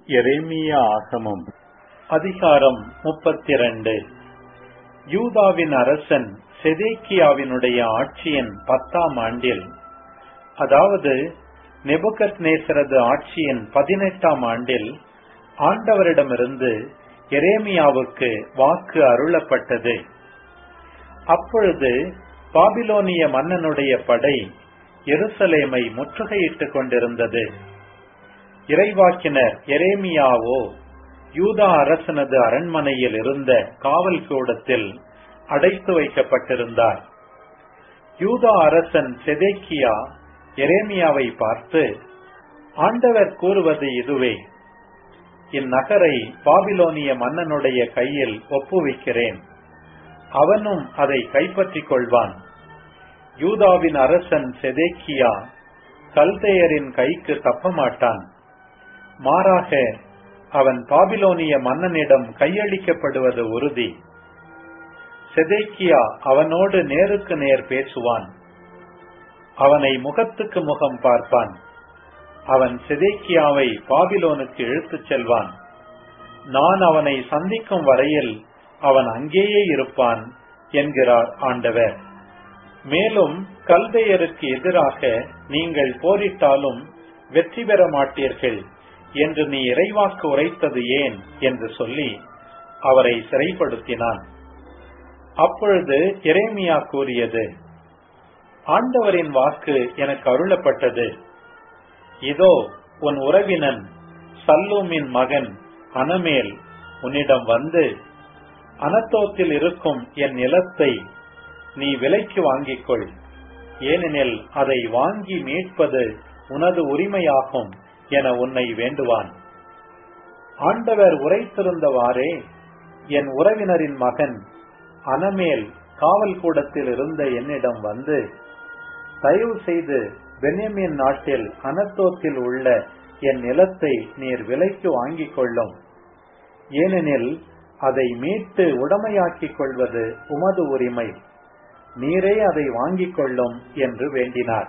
எரேமியா ஆகமம் அதிகாரம் முப்பத்திரண்டு யூதாவின் அரசன் செதேக்கியாவினுடைய ஆட்சியின் பத்தாம் ஆண்டில் அதாவது நெபுகத் நேசரது ஆட்சியின் பதினெட்டாம் ஆண்டில் ஆண்டவரிடமிருந்து எரேமியாவுக்கு வாக்கு அருளப்பட்டது அப்பொழுது பாபிலோனிய மன்னனுடைய படை எருசலேமை முற்றுகையிட்டுக் கொண்டிருந்தது இறைவாக்கினர் எரேமியாவோ யூதா அரசனது அரண்மனையில் இருந்த காவல் கூடத்தில் அடைத்து வைக்கப்பட்டிருந்தார் யூதா அரசன் செதேக்கியா எரேமியாவை பார்த்து ஆண்டவர் கூறுவது இதுவே இந்நகரை பாபிலோனிய மன்னனுடைய கையில் ஒப்புவிக்கிறேன் அவனும் அதை கைப்பற்றிக் கொள்வான் யூதாவின் அரசன் செதேக்கியா கல்தேயரின் கைக்கு தப்ப மாட்டான் மாறாக அவன் பாபிலோனிய மன்னனிடம் கையளிக்கப்படுவது உறுதி செதேக்கியா அவனோடு நேருக்கு நேர் பேசுவான் அவனை முகத்துக்கு முகம் பார்ப்பான் அவன் செதேக்கியாவை பாபிலோனுக்கு இழுத்துச் செல்வான் நான் அவனை சந்திக்கும் வரையில் அவன் அங்கேயே இருப்பான் என்கிறார் ஆண்டவர் மேலும் கல்தையருக்கு எதிராக நீங்கள் போரிட்டாலும் வெற்றி பெற மாட்டீர்கள் என்று நீ இறைவாக்கு உரைத்தது ஏன் என்று சொல்லி அவரை சிறைப்படுத்தினான் அப்பொழுது எரேமியா கூறியது ஆண்டவரின் வாக்கு எனக்கு அருளப்பட்டது இதோ உன் உறவினன் சல்லூமின் மகன் அனமேல் உன்னிடம் வந்து அனத்தோத்தில் இருக்கும் என் நிலத்தை நீ விலைக்கு வாங்கிக் கொள் ஏனெனில் அதை வாங்கி மீட்பது உனது உரிமையாகும் என உன்னை வேண்டுவான் ஆண்டவர் உரைத்திருந்தவாறே என் உறவினரின் மகன் அனமேல் காவல் கூடத்தில் இருந்த என்னிடம் வந்து தயவு செய்து பென்யமின் நாட்டில் அனத்தோத்தில் உள்ள என் நிலத்தை நீர் விலைக்கு வாங்கிக் கொள்ளும் ஏனெனில் அதை மீட்டு உடமையாக்கிக் கொள்வது உமது உரிமை நீரே அதை வாங்கிக் கொள்ளும் என்று வேண்டினார்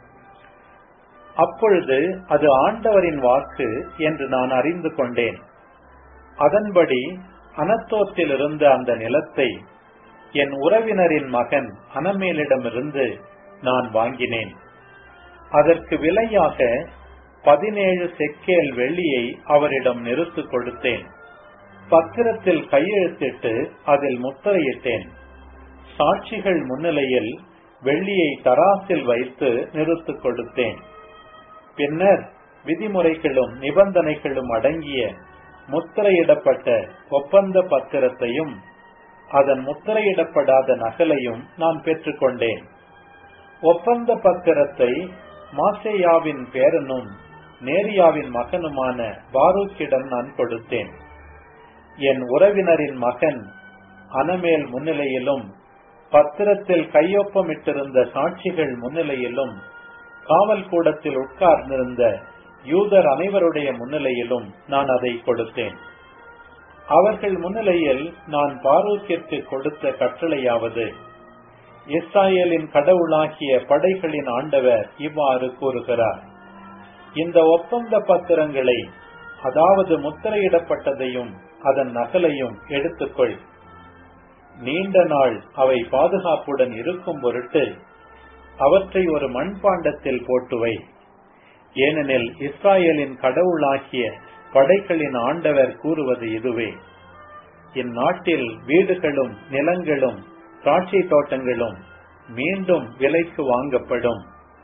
அப்பொழுது அது ஆண்டவரின் வாக்கு என்று நான் அறிந்து கொண்டேன் அதன்படி அனத்தோத்தில் இருந்த அந்த நிலத்தை என் உறவினரின் மகன் அனமேலிடமிருந்து நான் வாங்கினேன் அதற்கு விலையாக பதினேழு செக்கேல் வெள்ளியை அவரிடம் நிறுத்து கொடுத்தேன் பத்திரத்தில் கையெழுத்திட்டு அதில் முத்திரையிட்டேன் சாட்சிகள் முன்னிலையில் வெள்ளியை தராசில் வைத்து நிறுத்து கொடுத்தேன் பின்னர் விதிமுறைகளும் நிபந்தனைகளும் அடங்கிய முத்திரையிடப்பட்ட ஒப்பந்த பத்திரத்தையும் அதன் முத்திரையிடப்படாத நகலையும் நான் பெற்றுக்கொண்டேன் ஒப்பந்த பத்திரத்தை மாசேயாவின் பேரனும் நேரியாவின் மகனுமான பாரூக்கிடம் நான் கொடுத்தேன் என் உறவினரின் மகன் அனமேல் முன்னிலையிலும் பத்திரத்தில் கையொப்பமிட்டிருந்த சாட்சிகள் முன்னிலையிலும் காவல் கூடத்தில் உட்கார்ந்திருந்த யூதர் அனைவருடைய முன்னிலையிலும் நான் அதை கொடுத்தேன் அவர்கள் முன்னிலையில் நான் பாரூக்கிற்கு கொடுத்த கட்டளையாவது இஸ்ராயலின் கடவுளாகிய படைகளின் ஆண்டவர் இவ்வாறு கூறுகிறார் இந்த ஒப்பந்த பத்திரங்களை அதாவது முத்திரையிடப்பட்டதையும் அதன் நகலையும் எடுத்துக்கொள் நீண்ட நாள் அவை பாதுகாப்புடன் இருக்கும் பொருட்டு அவற்றை ஒரு மண்பாண்டத்தில் போட்டுவை ஏனெனில் இஸ்ராயலின் கடவுளாகிய படைகளின் ஆண்டவர் கூறுவது இதுவே இந்நாட்டில் வீடுகளும் நிலங்களும் திராட்சை தோட்டங்களும் மீண்டும் விலைக்கு வாங்கப்படும்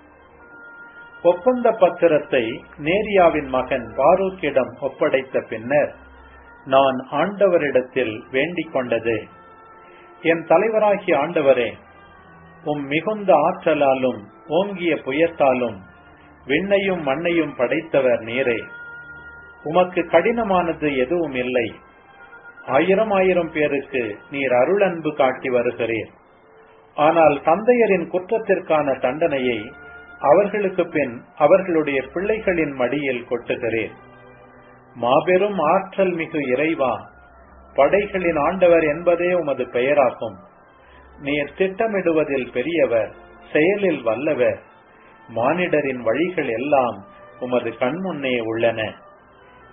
ஒப்பந்த பத்திரத்தை நேரியாவின் மகன் பாரூக்கிடம் ஒப்படைத்த பின்னர் நான் ஆண்டவரிடத்தில் வேண்டிக் கொண்டது என் தலைவராகிய ஆண்டவரே உம் மிகுந்த ஆற்றலாலும் ஓங்கிய புயத்தாலும் விண்ணையும் மண்ணையும் படைத்தவர் நீரே உமக்கு கடினமானது எதுவும் இல்லை ஆயிரம் ஆயிரம் பேருக்கு நீர் அருள் அன்பு காட்டி வருகிறீர் ஆனால் தந்தையரின் குற்றத்திற்கான தண்டனையை அவர்களுக்கு பின் அவர்களுடைய பிள்ளைகளின் மடியில் கொட்டுகிறேன் மாபெரும் ஆற்றல் மிகு இறைவா படைகளின் ஆண்டவர் என்பதே உமது பெயராகும் நீர் திட்டமிடுவதில் பெரியவர் செயலில் வல்லவர் மானிடரின் வழிகள் எல்லாம் உமது கண்முன்னே உள்ளன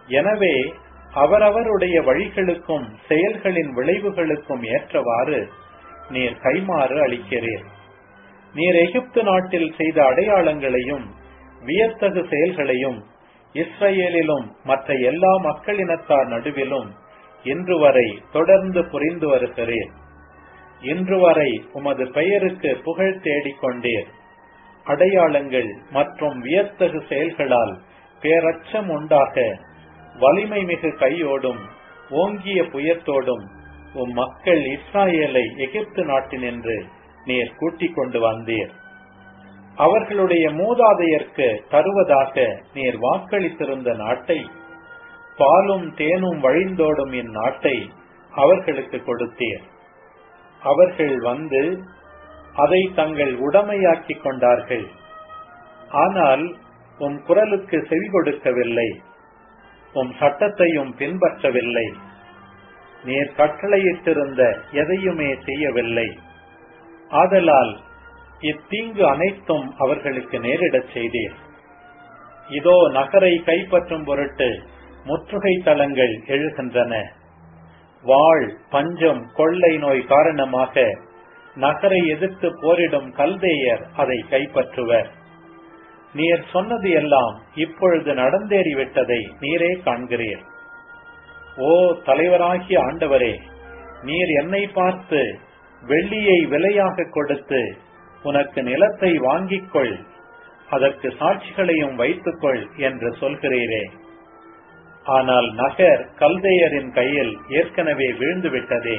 எனவே அவரவருடைய வழிகளுக்கும் செயல்களின் விளைவுகளுக்கும் ஏற்றவாறு நீர் கைமாறு அளிக்கிறீர் நீர் எகிப்து நாட்டில் செய்த அடையாளங்களையும் வியத்தகு செயல்களையும் இஸ்ரேலிலும் மற்ற எல்லா மக்களினத்தார் நடுவிலும் இன்று வரை தொடர்ந்து புரிந்து வருகிறீர் இன்று வரை உமது பெயருக்கு புகழ் தேடிக் கொண்டீர் அடையாளங்கள் மற்றும் வியத்தகு செயல்களால் பேரச்சம் உண்டாக வலிமை மிகு கையோடும் ஓங்கிய புயத்தோடும் உம் மக்கள் இஸ்ராயேலை எகிப்து நாட்டினின்று நீர் கூட்டிக் கொண்டு வந்தீர் அவர்களுடைய மூதாதையர்க்கு தருவதாக நீர் வாக்களித்திருந்த நாட்டை பாலும் தேனும் வழிந்தோடும் இந்நாட்டை அவர்களுக்கு கொடுத்தீர் அவர்கள் வந்து அதை தங்கள் உடமையாக்கிக் கொண்டார்கள் ஆனால் உம் குரலுக்கு செவி கொடுக்கவில்லை உம் சட்டத்தையும் பின்பற்றவில்லை நீர் கட்டளையிட்டிருந்த எதையுமே செய்யவில்லை ஆதலால் இத்தீங்கு அனைத்தும் அவர்களுக்கு நேரிடச் செய்தீர் இதோ நகரை கைப்பற்றும் பொருட்டு முற்றுகை தளங்கள் எழுகின்றன வாழ் பஞ்சம் கொள்ளை நோய் காரணமாக நகரை எதிர்த்து போரிடும் கல்தேயர் அதை கைப்பற்றுவர் நீர் சொன்னது எல்லாம் இப்பொழுது நடந்தேறிவிட்டதை நீரே காண்கிறீர் ஓ தலைவராகிய ஆண்டவரே நீர் என்னை பார்த்து வெள்ளியை விலையாக கொடுத்து உனக்கு நிலத்தை வாங்கிக் கொள் அதற்கு சாட்சிகளையும் வைத்துக்கொள் என்று சொல்கிறீரே ஆனால் நகர் கல்தேயரின் கையில் ஏற்கனவே வீழ்ந்து விட்டதே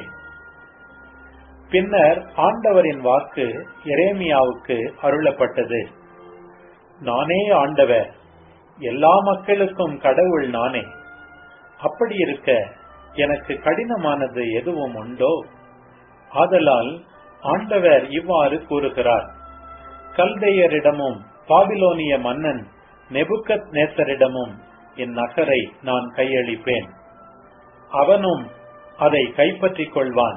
பின்னர் ஆண்டவரின் வாக்கு எரேமியாவுக்கு அருளப்பட்டது நானே ஆண்டவர் எல்லா மக்களுக்கும் கடவுள் நானே அப்படி இருக்க எனக்கு கடினமானது எதுவும் உண்டோ ஆதலால் ஆண்டவர் இவ்வாறு கூறுகிறார் கல்தையரிடமும் பாபிலோனிய மன்னன் நெபுக்கத் நேசரிடமும் இந்நகரை நான் கையளிப்பேன் அவனும் அதை கைப்பற்றிக் கொள்வான்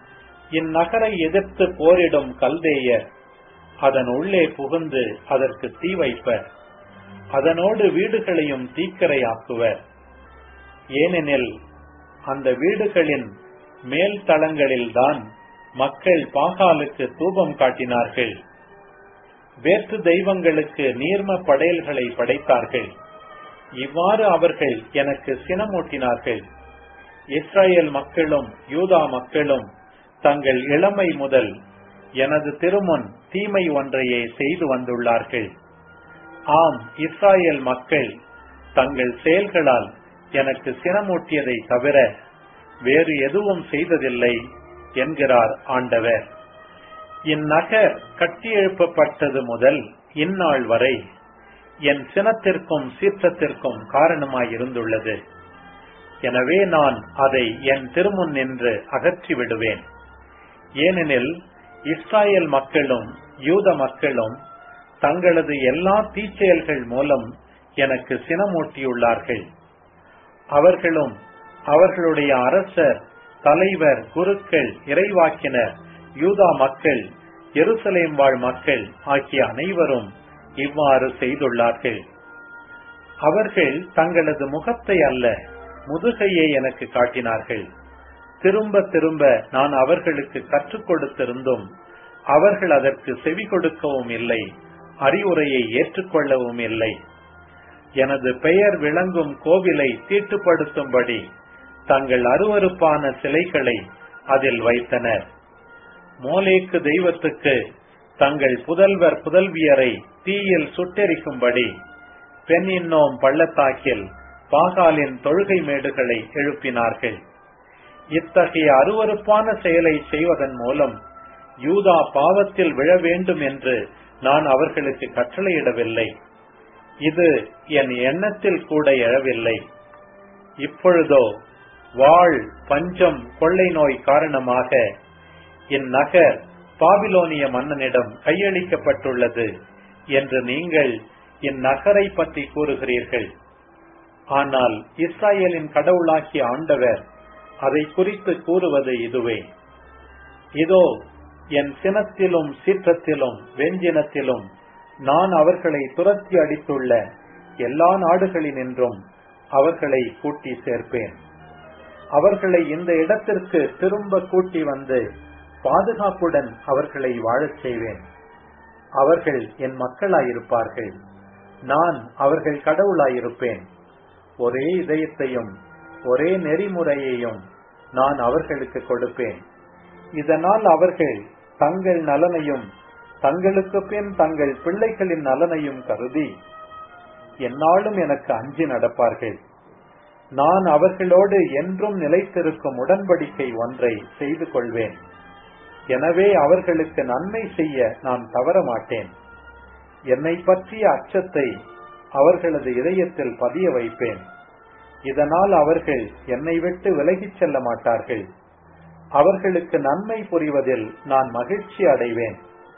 இந்நகரை எதிர்த்து போரிடும் கல்தேயர் அதன் உள்ளே புகுந்து அதற்கு தீ வைப்பர் அதனோடு வீடுகளையும் தீக்கரையாக்குவர் ஏனெனில் அந்த வீடுகளின் மேல் தளங்களில்தான் மக்கள் பாகாலுக்கு தூபம் காட்டினார்கள் வேற்று தெய்வங்களுக்கு நீர்ம படையல்களை படைத்தார்கள் இவ்வாறு அவர்கள் எனக்கு சினமூட்டினார்கள் இஸ்ரேல் மக்களும் யூதா மக்களும் தங்கள் இளமை முதல் எனது திருமுன் தீமை ஒன்றையே செய்து வந்துள்ளார்கள் ஆம் இஸ்ராயேல் மக்கள் தங்கள் செயல்களால் எனக்கு சினமூட்டியதை தவிர வேறு எதுவும் செய்ததில்லை என்கிறார் ஆண்டவர் இந்நகர் கட்டியெழுப்பப்பட்டது முதல் இந்நாள் வரை என் சினத்திற்கும் சீற்றத்திற்கும் காரணமாயிருந்துள்ளது எனவே நான் அதை என் திருமுன் நின்று அகற்றி விடுவேன் ஏனெனில் இஸ்ராயேல் மக்களும் யூத மக்களும் தங்களது எல்லா தீச்செயல்கள் மூலம் எனக்கு சினமூட்டியுள்ளார்கள் அவர்களும் அவர்களுடைய அரசர் தலைவர் குருக்கள் இறைவாக்கினர் யூதா மக்கள் எருசலேம் வாழ் மக்கள் ஆகிய அனைவரும் இவ்வாறு செய்துள்ளார்கள் அவர்கள் தங்களது முகத்தை அல்ல முதுகையே எனக்கு காட்டினார்கள் திரும்ப திரும்ப நான் அவர்களுக்கு கற்றுக் கொடுத்திருந்தும் அவர்கள் அதற்கு செவி கொடுக்கவும் இல்லை அறிவுரையை ஏற்றுக்கொள்ளவும் இல்லை எனது பெயர் விளங்கும் கோவிலை தீட்டுப்படுத்தும்படி தங்கள் அருவருப்பான சிலைகளை அதில் வைத்தனர் மோலேக்கு தெய்வத்துக்கு தங்கள் புதல்வர் புதல்வியரை தீயில் சுட்டெரிக்கும்படி பெண் இன்னோம் பள்ளத்தாக்கில் பாகாலின் தொழுகை மேடுகளை எழுப்பினார்கள் இத்தகைய அருவருப்பான செயலை செய்வதன் மூலம் யூதா பாவத்தில் விழ வேண்டும் என்று நான் அவர்களுக்கு கட்டளையிடவில்லை இது என் எண்ணத்தில் கூட எழவில்லை இப்பொழுதோ வாழ் பஞ்சம் கொள்ளை நோய் காரணமாக இந்நகர் பாபிலோனிய மன்னனிடம் கையளிக்கப்பட்டுள்ளது என்று நீங்கள் இந்நகரை பற்றி கூறுகிறீர்கள் ஆனால் இஸ்ராயேலின் கடவுளாகிய ஆண்டவர் அதை குறித்து கூறுவது இதுவே இதோ என் சினத்திலும் சீற்றத்திலும் வெஞ்சினத்திலும் நான் அவர்களை துரத்தி அடித்துள்ள எல்லா நாடுகளினின்றும் அவர்களை கூட்டி சேர்ப்பேன் அவர்களை இந்த இடத்திற்கு திரும்ப கூட்டி வந்து பாதுகாப்புடன் அவர்களை வாழச் செய்வேன் அவர்கள் என் மக்களாயிருப்பார்கள் நான் அவர்கள் கடவுளாயிருப்பேன் ஒரே இதயத்தையும் ஒரே நெறிமுறையையும் நான் அவர்களுக்கு கொடுப்பேன் இதனால் அவர்கள் தங்கள் நலனையும் தங்களுக்கு பின் தங்கள் பிள்ளைகளின் நலனையும் கருதி என்னாலும் எனக்கு அஞ்சி நடப்பார்கள் நான் அவர்களோடு என்றும் நிலைத்திருக்கும் உடன்படிக்கை ஒன்றை செய்து கொள்வேன் எனவே அவர்களுக்கு நன்மை செய்ய நான் தவற மாட்டேன் என்னை பற்றிய அச்சத்தை அவர்களது இதயத்தில் பதிய வைப்பேன் இதனால் அவர்கள் என்னை விட்டு விலகிச் செல்ல மாட்டார்கள் அவர்களுக்கு நன்மை புரிவதில் நான் மகிழ்ச்சி அடைவேன்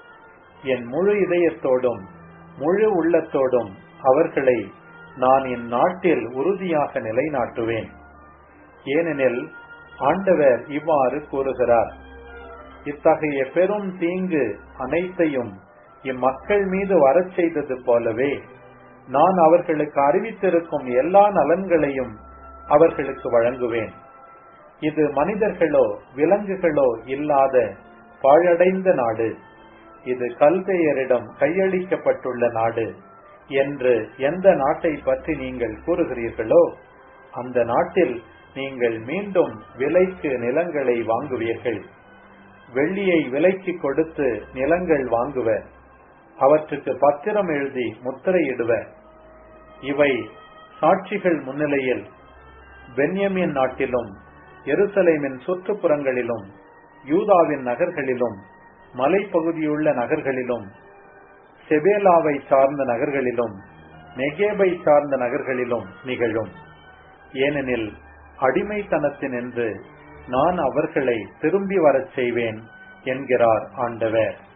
என் முழு இதயத்தோடும் முழு உள்ளத்தோடும் அவர்களை நான் என் நாட்டில் உறுதியாக நிலைநாட்டுவேன் ஏனெனில் ஆண்டவர் இவ்வாறு கூறுகிறார் இத்தகைய பெரும் தீங்கு அனைத்தையும் இம்மக்கள் மீது வரச் செய்தது போலவே நான் அவர்களுக்கு அறிவித்திருக்கும் எல்லா நலன்களையும் அவர்களுக்கு வழங்குவேன் இது மனிதர்களோ விலங்குகளோ இல்லாத பாழடைந்த நாடு இது கல்பெயரிடம் கையளிக்கப்பட்டுள்ள நாடு என்று எந்த நாட்டை பற்றி நீங்கள் கூறுகிறீர்களோ அந்த நாட்டில் நீங்கள் மீண்டும் விலைக்கு நிலங்களை வாங்குவீர்கள் வெள்ளியை விலைக்கு கொடுத்து நிலங்கள் வாங்குவர் அவற்றுக்கு பத்திரம் எழுதி முத்திரையிடுவர் இவை சாட்சிகள் முன்னிலையில் பென்யமின் நாட்டிலும் எருசலேமின் சுற்றுப்புறங்களிலும் யூதாவின் நகர்களிலும் மலைப்பகுதியுள்ள நகர்களிலும் செபேலாவை சார்ந்த நகர்களிலும் நெகேபை சார்ந்த நகர்களிலும் நிகழும் ஏனெனில் அடிமைத்தனத்தினின்று நான் அவர்களை திரும்பி வரச் செய்வேன் என்கிறார் ஆண்டவர்